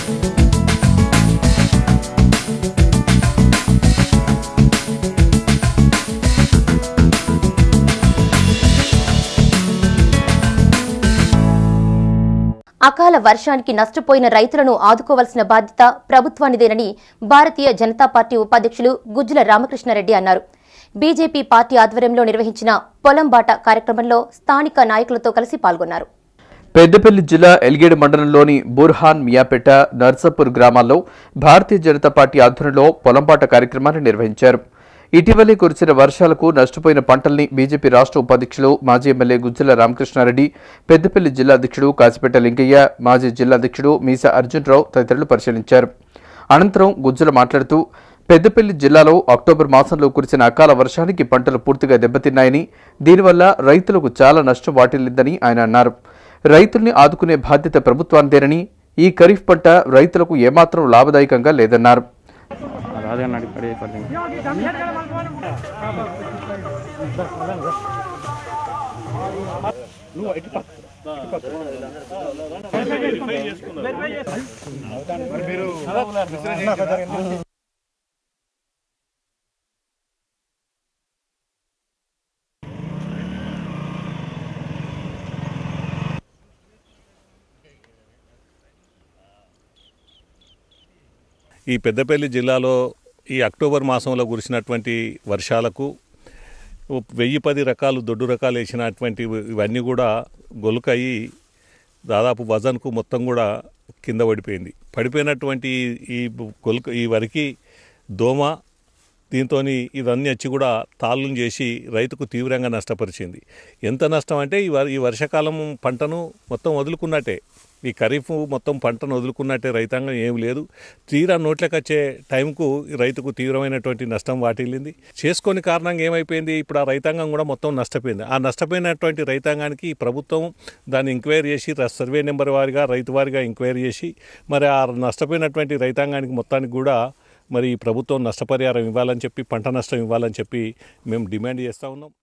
అకాల వర్షానికి నష్టపోయిన రైతులను ఆదుకోవాల్సిన బాధ్యత ప్రభుత్వానిదేనని భారతీయ జనతా పార్టీ ఉపాధ్యక్షులు గుజ్జుల రామకృష్ణారెడ్డి అన్నారు బీజేపీ పార్టీ ఆధ్వర్యంలో నిర్వహించిన పొలం బాట కార్యక్రమంలో స్థానిక నాయకులతో కలిసి పాల్గొన్నారు పెద్దపల్లి జిల్లా ఎల్గేడు మండలంలోని బుర్హాన్ మియాపేట నర్సాపూర్ గ్రామాల్లో భారతీయ జనతా పార్టీ ఆధ్వర్యంలో పొలంపాట కార్యక్రమాన్ని నిర్వహించారు ఇటీవలే కురిసిన వర్షాలకు నష్టపోయిన పంటల్ని బీజేపీ రాష్ట్ర ఉపాధ్యక్షులు మాజీ ఎమ్మెల్యే గుజ్జల రామకృష్ణారెడ్డి పెద్దపల్లి జిల్లా అధ్యక్షుడు కాసిపేట లింగయ్య మాజీ జిల్లా అధ్యక్షుడు మీసా అర్జున్రావు తదితరులు పరిశీలించారు అనంతరం గుజ్జల మాట్లాడుతూ పెద్దపల్లి జిల్లాలో అక్టోబర్ మాసంలో కురిసిన అకాల వర్షానికి పంటలు పూర్తిగా దెబ్బతిన్నాయని దీనివల్ల రైతులకు చాలా నష్టం వాటిల్లిందని ఆయన అన్నారు రైతుల్ని ఆదుకునే బాధ్యత ప్రభుత్వానిదేనని ఈ ఖరీఫ్ పంట రైతులకు ఏమాత్రం లాభదాయకంగా లేదన్నారు రాజన్న పడే పడింది ఈ పెద్దపల్లి జిల్లాలో ఈ అక్టోబర్ మాసంలో కురిసినటువంటి వర్షాలకు వెయ్యి పది రకాలు దొడ్డు రకాలు వేసినటువంటి ఇవన్నీ కూడా గొలుకయి దాదాపు వజన్కు మొత్తం కూడా కింద పడిపోయింది పడిపోయినటువంటి ఈ గొలుక ఈ వరికి దోమ దీంతో ఇవన్నీ వచ్చి కూడా తాళ్ళను చేసి రైతుకు తీవ్రంగా నష్టపరిచింది ఎంత నష్టం అంటే ఈ వర్- ఈ వర్షాకాలం పంటను మొత్తం వదులుకున్నట్టే ఈ ఖరీఫ్ మొత్తం పంటను వదులుకున్నట్టే రైతాంగం ఏం లేదు తీరా నోట్లకు వచ్చే టైంకు ఈ రైతుకు తీవ్రమైనటువంటి నష్టం వాటిల్లింది చేసుకొని కారణంగా ఏమైపోయింది ఇప్పుడు ఆ రైతాంగం కూడా మొత్తం నష్టపోయింది ఆ నష్టపోయినటువంటి రైతాంగానికి ఈ ప్రభుత్వం దాన్ని ఎంక్వైరీ చేసి ర- సర్వే నెంబర్ వారిగా రైతు వారిగా ఎంక్వైరీ చేసి మరి ఆ నష్టపోయినటువంటి రైతాంగానికి మొత్తానికి కూడా మరి ఈ ప్రభుత్వం నష్టపరిహారం ఇవ్వాలని చెప్పి పంట నష్టం ఇవ్వాలని చెప్పి మేము డిమాండ్ చేస్తూ ఉన్నాం